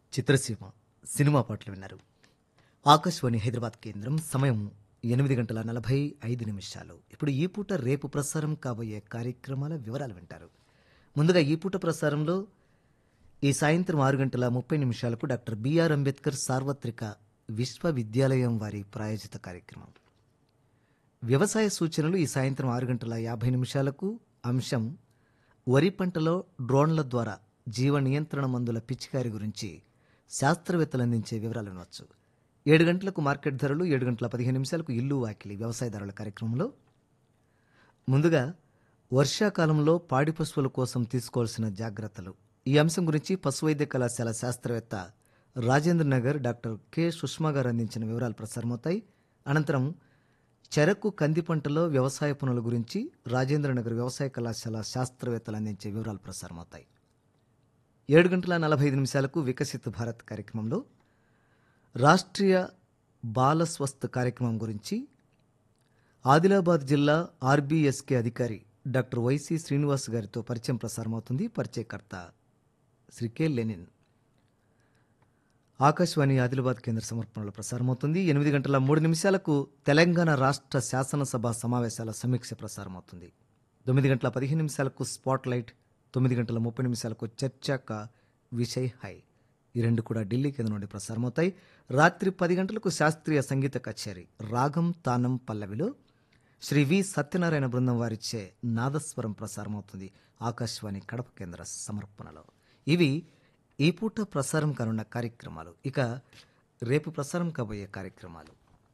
చిత్రసీమ cinema పాటలు విన్నారు ఆకాశవాణి హైదరాబాద్ కేంద్రం సమయం ఎనిమిది గంటల నలభై ఐదు నిమిషాలు ఇప్పుడు ఈ పూట రేపు ప్రసారం కాబోయే కార్యక్రమాల వివరాలు వింటారు ముందుగా ఈ పూట ప్రసారంలో ఈ సాయంత్రం ఆరు గంటల ముప్పై నిమిషాలకు డాక్టర్ బిఆర్ అంబేద్కర్ సార్వత్రిక విశ్వవిద్యాలయం వారి ప్రాయోజిత కార్యక్రమం వ్యవసాయ సూచనలు ఈ సాయంత్రం ఆరు గంటల యాభై నిమిషాలకు అంశం వరి పంటలో డ్రోన్ల ద్వారా జీవ నియంత్రణ మందుల పిచికారి గురించి శాస్త్రవేత్తలు అందించే వివరాలు వినవచ్చు ఏడు గంటలకు మార్కెట్ ధరలు ఏడు గంటల పదిహేను నిమిషాలకు ఇల్లు వాకిలి వ్యవసాయదారుల కార్యక్రమంలో ముందుగా వర్షాకాలంలో పాడి పశువుల కోసం తీసుకోవాల్సిన జాగ్రత్తలు ఈ అంశం గురించి పశు వైద్య కళాశాల శాస్త్రవేత్త రాజేంద్ర నగర్ డాక్టర్ కె సుష్మా గారు అందించిన వివరాలు ప్రసారమవుతాయి అనంతరం చెరకు కంది పంటలో వ్యవసాయ పనుల గురించి రాజేంద్ర నగర్ వ్యవసాయ కళాశాల శాస్త్రవేత్తలు అందించే వివరాలు ప్రసారమవుతాయి ఏడు గంటల నలభై ఐదు నిమిషాలకు వికసిత్ భారత్ కార్యక్రమంలో రాష్ట్రీయ బాల స్వస్థ్ కార్యక్రమం గురించి ఆదిలాబాద్ జిల్లా ఆర్బీఎస్కే అధికారి డాక్టర్ వైసి శ్రీనివాస్ గారితో పరిచయం ప్రసారమవుతుంది పరిచయకర్త శ్రీ కె లెనిన్ ఆకాశవాణి ఆదిలాబాద్ కేంద్ర సమర్పణలో ప్రసారమవుతుంది ఎనిమిది గంటల మూడు నిమిషాలకు తెలంగాణ రాష్ట్ర శాసనసభ సమావేశాల సమీక్ష ప్రసారమవుతుంది తొమ్మిది గంటల పదిహేను నిమిషాలకు స్పాట్ లైట్ తొమ్మిది గంటల ముప్పై నిమిషాలకు చర్చక విషయ్ హై ఈ రెండు కూడా ఢిల్లీ కేంద్రం నుండి ప్రసారమవుతాయి రాత్రి పది గంటలకు శాస్త్రీయ సంగీత కచేరీ రాగం తానం పల్లవిలో శ్రీ వి సత్యనారాయణ బృందం వారిచ్చే నాదస్వరం ప్రసారమవుతుంది ఆకాశవాణి కడప కేంద్ర సమర్పణలో ఇవి ఈ పూట ప్రసారం కానున్న కార్యక్రమాలు ఇక రేపు ప్రసారం కాబోయే కార్యక్రమాలు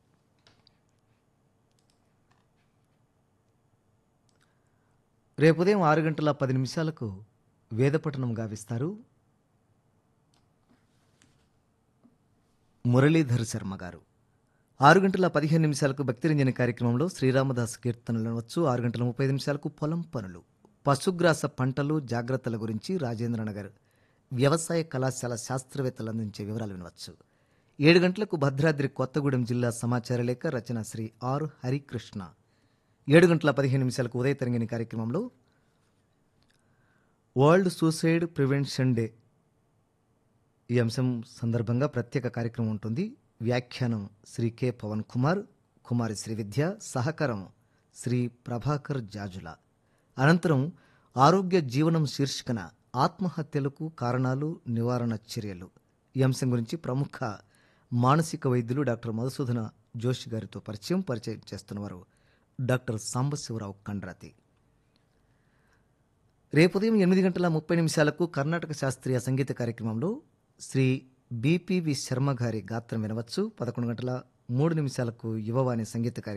రేపు ఉదయం ఆరు గంటల పది నిమిషాలకు వేదపఠనం గావిస్తారు మురళీధర్ శర్మ గారు ఆరు గంటల పదిహేను నిమిషాలకు భక్తిరంజన కార్యక్రమంలో శ్రీరామదాస్ కీర్తనలు వినవచ్చు ఆరు గంటల ముప్పై నిమిషాలకు పొలం పనులు పశుగ్రాస పంటలు జాగ్రత్తల గురించి రాజేంద్రనగర్ వ్యవసాయ కళాశాల శాస్త్రవేత్తలు అందించే వివరాలు వినవచ్చు ఏడు గంటలకు భద్రాద్రి కొత్తగూడెం జిల్లా సమాచార లేఖ రచన శ్రీ ఆర్ హరికృష్ణ ఏడు గంటల పదిహేను నిమిషాలకు ఉదయ తరంగిణి కార్యక్రమంలో వరల్డ్ సూసైడ్ ప్రివెన్షన్ డే ఈ అంశం సందర్భంగా ప్రత్యేక కార్యక్రమం ఉంటుంది వ్యాఖ్యానం శ్రీ కె పవన్ కుమార్ కుమారి శ్రీ విద్య సహకారం శ్రీ ప్రభాకర్ జాజుల అనంతరం ఆరోగ్య జీవనం శీర్షికన ఆత్మహత్యలకు కారణాలు నివారణ చర్యలు ఈ అంశం గురించి ప్రముఖ మానసిక వైద్యులు డాక్టర్ మధుసూదన జోషి గారితో పరిచయం పరిచయం చేస్తున్నవారు డాక్టర్ సాంబశివరావు కండ్రాతి రేపు ఉదయం ఎనిమిది గంటల ముప్పై నిమిషాలకు కర్ణాటక శాస్త్రీయ సంగీత కార్యక్రమంలో శ్రీ బిపివి శర్మ గారి గాత్రం వినవచ్చు పదకొండు గంటల మూడు నిమిషాలకు యువవాణి సంగీత కార్యక్రమం